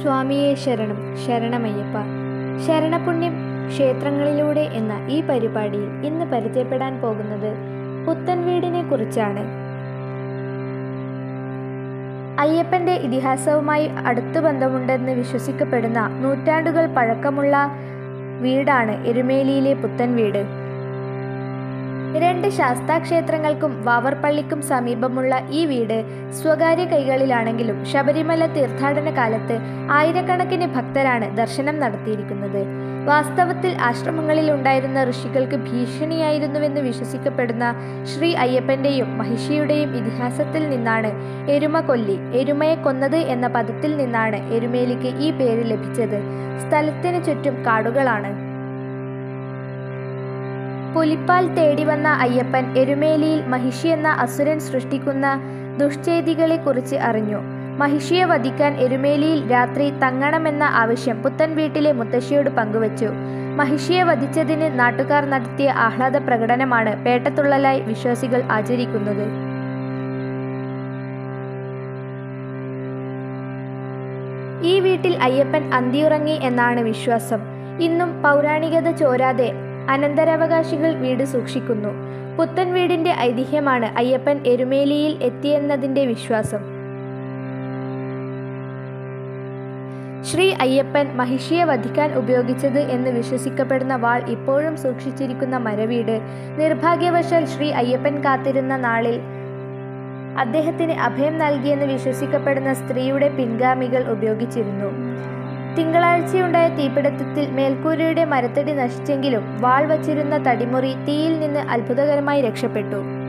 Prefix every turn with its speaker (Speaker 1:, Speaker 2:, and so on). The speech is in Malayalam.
Speaker 1: സ്വാമിയെ ശരണം ശരണമയ്യപ്പ ശരണപുണ്യം ക്ഷേത്രങ്ങളിലൂടെ എന്ന ഈ പരിപാടിയിൽ ഇന്ന് പരിചയപ്പെടാൻ പോകുന്നത് പുത്തൻ വീടിനെ കുറിച്ചാണ് അയ്യപ്പന്റെ ഇതിഹാസവുമായി അടുത്തു ബന്ധമുണ്ടെന്ന് വിശ്വസിക്കപ്പെടുന്ന നൂറ്റാണ്ടുകൾ പഴക്കമുള്ള വീടാണ് എരുമേലിയിലെ പുത്തൻ വീട് രണ്ട് ശാസ്താക്ഷേത്രങ്ങൾക്കും വാവർപ്പള്ളിക്കും സമീപമുള്ള ഈ വീട് സ്വകാര്യ കൈകളിലാണെങ്കിലും ശബരിമല തീർത്ഥാടന കാലത്ത് ആയിരക്കണക്കിന് ഭക്തരാണ് ദർശനം നടത്തിയിരിക്കുന്നത് വാസ്തവത്തിൽ ആശ്രമങ്ങളിൽ ഉണ്ടായിരുന്ന ഋഷികൾക്ക് ഭീഷണിയായിരുന്നുവെന്ന് വിശ്വസിക്കപ്പെടുന്ന ശ്രീ അയ്യപ്പന്റെയും മഹിഷിയുടെയും ഇതിഹാസത്തിൽ നിന്നാണ് എരുമ കൊല്ലി എരുമയെ കൊന്നത് എന്ന പദത്തിൽ നിന്നാണ് എരുമേലിക്ക് ഈ പേര് ലഭിച്ചത് സ്ഥലത്തിന് ചുറ്റും കാടുകളാണ് പുലിപ്പാൽ തേടി വന്ന അയ്യപ്പൻ എരുമേലിയിൽ മഹിഷി എന്ന അസുരൻ സൃഷ്ടിക്കുന്ന ദുഷ്ചെയ്തികളെക്കുറിച്ച് അറിഞ്ഞു മഹിഷിയെ വധിക്കാൻ എരുമേലിയിൽ രാത്രി തങ്ങണമെന്ന ആവശ്യം പുത്തൻ വീട്ടിലെ മുത്തശ്ശിയോട് പങ്കുവച്ചു മഹിഷിയെ വധിച്ചതിന് നാട്ടുകാർ നടത്തിയ ആഹ്ലാദ പ്രകടനമാണ് പേട്ടത്തുള്ളലായി വിശ്വാസികൾ ആചരിക്കുന്നത് ഈ വീട്ടിൽ അയ്യപ്പൻ അന്തിയുറങ്ങി എന്നാണ് വിശ്വാസം ഇന്നും പൗരാണികത ചോരാതെ അനന്തരാവകാശികൾ വീട് സൂക്ഷിക്കുന്നു പുത്തൻ വീടിന്റെ ഐതിഹ്യമാണ് അയ്യപ്പൻ എരുമേലിയിൽ എത്തിയെന്നതിന്റെ വിശ്വാസം ശ്രീ അയ്യപ്പൻ മഹിഷിയെ വധിക്കാൻ ഉപയോഗിച്ചത് എന്ന് വിശ്വസിക്കപ്പെടുന്ന വാൾ ഇപ്പോഴും സൂക്ഷിച്ചിരിക്കുന്ന മരവീട് നിർഭാഗ്യവശാൽ ശ്രീ അയ്യപ്പൻ കാത്തിരുന്ന നാളിൽ അദ്ദേഹത്തിന് അഭയം നൽകിയെന്ന് വിശ്വസിക്കപ്പെടുന്ന സ്ത്രീയുടെ പിൻഗാമികൾ ഉപയോഗിച്ചിരുന്നു തിങ്കളാഴ്ചയുണ്ടായ തീപിടുത്തത്തിൽ മേൽക്കൂരയുടെ മരത്തടി നശിച്ചെങ്കിലും വാൾ വച്ചിരുന്ന തടിമുറി തീയിൽ നിന്ന് അത്ഭുതകരമായി രക്ഷപ്പെട്ടു